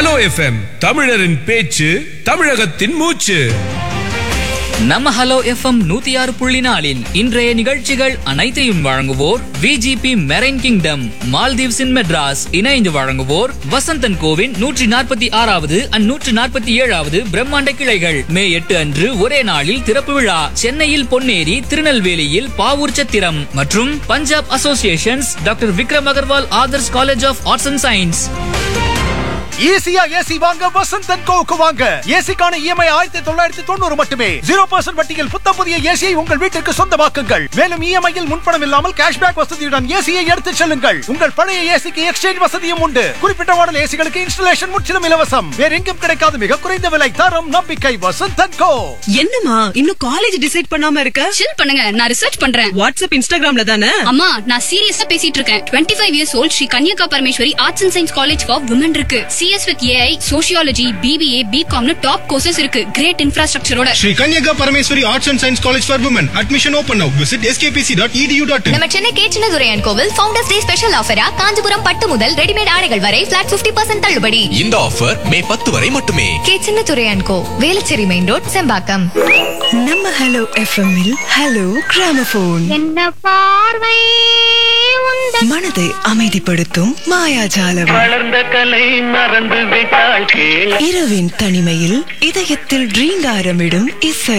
Hello FM தமிழரின் பேச்சு தமிழகத்தின் மூச்சு நம்ம ஹலோ எஃப்எம் நூத்தி ஆறு புள்ளி நாலின் இன்றைய நிகழ்ச்சிகள் அனைத்தையும் வழங்குவோர் VGP marine kingdom Maldives in Madras இணைந்து வழங்குவோர் வசந்தன் கோவின் நூற்றி நாற்பத்தி ஆறாவது அண்ட் நூற்றி நாற்பத்தி ஏழாவது பிரம்மாண்ட கிளைகள் மே எட்டு அன்று ஒரே நாளில் திறப்பு விழா சென்னையில் பொன்னேரி திருநெல்வேலியில் பாவூர் சத்திரம் மற்றும் Punjab associations doctor Vikram Agarwal Adarsh college of arts and science ஈஸியா ஏசி வாங்க வசந்தன் கோவுக்கு வாங்க ஏசிக்கான இஎம்ஐ ஆயிரத்தி தொள்ளாயிரத்தி தொண்ணூறு மட்டுமே ஜீரோ பர்சன்ட் வட்டியில் புத்தம் புதிய ஏசியை உங்கள் வீட்டிற்கு சொந்தமாக்குங்கள் மேலும் இஎம்ஐயில் முன்பணம் இல்லாமல் கேஷ்பேக் வசதியுடன் ஏசியை எடுத்துச் செல்லுங்கள் உங்கள் பழைய ஏசிக்கு எக்ஸ்சேஞ்ச் வசதியும் உண்டு குறிப்பிட்ட மாடல் ஏசிகளுக்கு இன்ஸ்டலேஷன் முற்றிலும் இலவசம் வேற எங்கும் கிடைக்காத மிக குறைந்த விலை தரம் நம்பிக்கை வசந்தன் கோ என்னம்மா இன்னும் காலேஜ் டிசைட் பண்ணாம இருக்க சில் பண்ணுங்க நான் ரிசர்ச் பண்றேன் வாட்ஸ்அப் இன்ஸ்டாகிராம்ல தானே அம்மா நான் சீரியஸா பேசிட்டு இருக்கேன் twenty five years old Sri Kanyaka Parameswari arts and science college for women இருக்கு CS with AI sociology BBA பிகாம்னு டாப் கோர்சஸ் இருக்கு கிரேட் இன்ஃப்ராஸ்ட்ரக்சரோட Sri Kanyaka Parameswari Arts and Science College for Women. Admission open now. Visit skpc.edu.in. நம்ம சென்னை கேச்சினதுரையன் கோவில் founders day special ஆஃபரா காஞ்சிபுரம் பட்டு முதல் ரெடிமேட் ஆடைகள் வரை பிளாட் 50% பர்சன்ட் தள்ளுபடி இந்த ஆஃபர் மே பத்து வரை மட்டுமே கேச்சினதுரையன் கோ வேலுச்சேரி மெயின் ரோட் செம்பாக்கம் நம்ம ஹலோ எஃப்எம்மில் ஹலோ கிராமபோன் என்ன பார்வை மனதை அமைதிப்படுத்தும் மாயாஜாலம் வளர்ந்த கலை மறந்து விட்டாள் கேள் இரவின் தனிமையில் இதயத்தில் ரீங்காரமிடும் இசை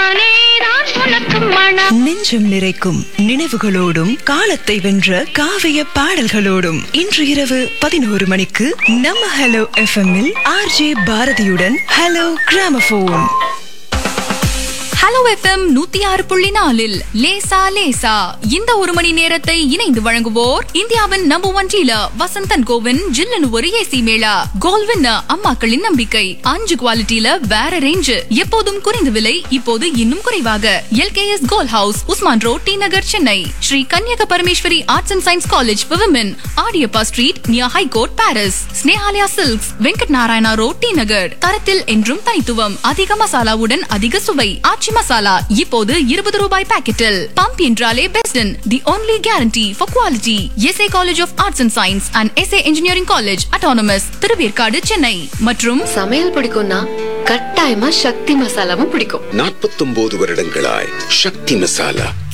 நெஞ்சம் நிறைக்கும் நினைவுகளோடும் காலத்தை வென்ற காவிய பாடல்களோடும் இன்று இரவு பதினோரு மணிக்கு நம்ம ஹலோ எஃப்எம்மில் ஆர்ஜே பாரதியுடன் ஹலோ கிராமபோன் ஹலோ எஃப்எம் நூத்தி ஆறு புள்ளி நாலில் லேசா லேசா இந்த ஒரு மணி நேரத்தை இணைந்து வழங்குவோர் இந்தியாவின் நம்பர் ஒன் டீலர் வசந்தன் கோவின் ஜில்லனு ஒரு ஏசி மேளா கோல்வின் அம்மாக்களின் நம்பிக்கை அஞ்சு குவாலிட்டியில வேற ரேஞ்சு எப்போதும் குறைந்த விலை இப்போது இன்னும் குறைவாக LKS gold house Usman road T Nagar Chennai Sri Kanyaka Parameswari arts and science college for women Adiyappa street near high court Parrys Snehalaya silks Venkat Narayana road T Nagar தரத்தில் என்றும் தனித்துவம் அதிக மசாலாவுடன் அதிக சுவை ஆச்சி மசாலா இப்போது இருபது ரூபாய் பாக்கெட்டில் பம்ப் என்றாலே Beston the only guarantee for quality SA college of arts and science and SA engineering college autonomous Thiruverkadu Chennai மற்றும் சமையல் பிடிக்கும்னா கட்டாயமா சக்தி மசாலாவும் பிடிக்கும் நாற்பத்தொன்பது வருடங்களாய் சக்தி மசாலா